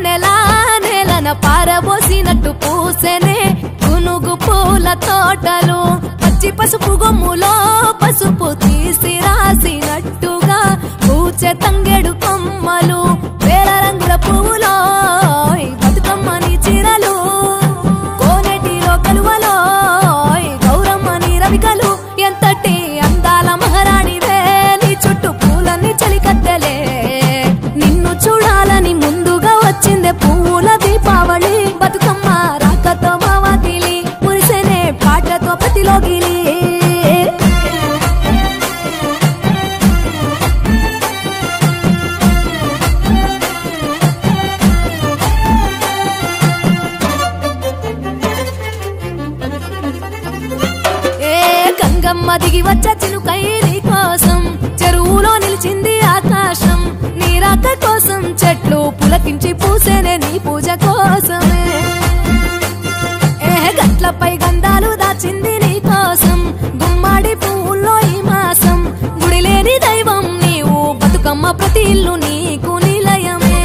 వెన్నెలా నేలన పారబోసినట్టు పూసెనే గునుగు పూల తోటలు పచ్చి పసుపు గొమ్ములో పసుపు తీసి రాసినట్టుగా పూచె తంగెడు కొమ్మలు వేల రంగుల పువ్వులో ఈ బతుకమ్మని చీరలు కోనేటిలో కలువలో ఈ గౌరమ్మని రవికలు ఎంతటి అందాల మహారాణివే నీ చుట్టూ పూలన్నీ చలికత్తెలే నిన్ను చూడాలని ముందుగా వచ్చిందే పువ్వుల దీపావళి బతుకమ్మ రాకతో మావాతిలి మురిసెనే పాటతో పతిలోగిలి ఏ గంగమ్మ దిగి వచ్చ చిలుకై నీ కోసం చెరువులో నిలిచింది ఆకాశం నీ రాక కోసం చెట్లు పులకించి పూసేనే నీ పూజ కోసమే ఏ గట్లపై గంధాలు దాచింది నీ కోసం గుమ్మాడి పువ్వుల్లో ఈ మాసం గుడి లేని దైవం నీవు బతుకమ్మ ప్రతి ఇల్లు నీకు నిలయమే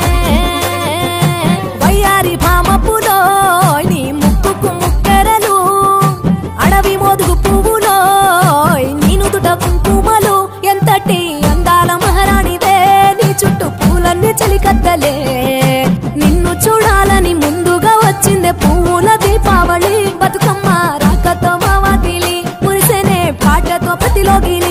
వయ్యారి భామపులో నీ ముక్కుకు ముక్కెరలు అడవి మోదుగు పువ్వులో నీను దుట కుంకుమలు ఎంతటి అందాల మహారాణివే నీ చుట్టూ పూలన్నీ చలికత్తలే నిన్ను చూడాలని ముందుగా వచ్చిందే పువ్వుల దీపావళి బతుకమ్మ రాకతో మావాతిలి మురిసెనే పాటతో పతిలోగిలి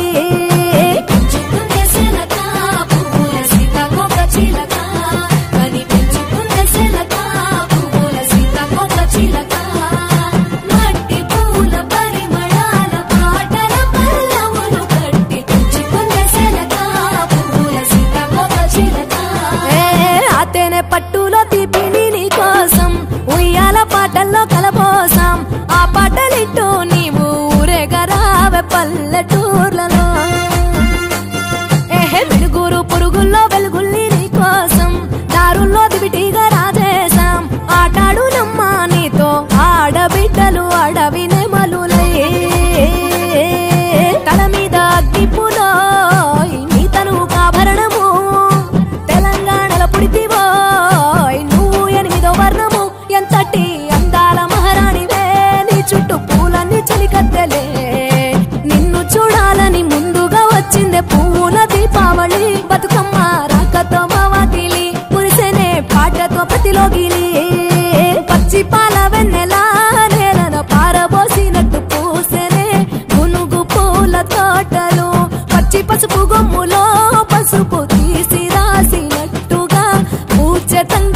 మట్టి పూల పరిమళాల పాటల పల్లవులు కట్టి పెంచుకున్న శిలక, పువ్వుల సీతాకోక చిలక. ఏ ఆతేనే పట్టులో తీపిని నీ కోసం ఉయ్యాల పాటల్లో కలబోసాం ఆ పాటలిట్టు నీవు ఊరేగరావే పల్లెటూర్లలో ఏహే వెలుగురు పురుగుల్లో వెలుగుల్ని నీ కోసం దారుల్లో దివిటీగా రాజేశాం ఆటాడు నమ్మా నీతో ఆడబిడ్డలు అడవి నెమలులే తల మీద అగ్గిపులో నీ తను కాభరణము తెలంగాణలో పుడితివో నువ్వు ఎనిమిదో వర్ణము ఎంతటి అందాల మహారాణివే నీ చుట్టూ పూలన్నీ చలికత్తెలే నిన్ను చూడాలని ముందుగా వచ్చిందే పువ్వుల దీపావళి బతుకమ్మ రాకతో మావాతిలి మురిసెనే పాటతో పతిలోగిలి పచ్చి పాల వెన్నెలా నేలను పారబోసినట్టు పూసెనే గునుగు పూల తోటలు పచ్చి పసుపు గొమ్ములో పసుపు తీసి రాసినట్టుగా పూచె తంగ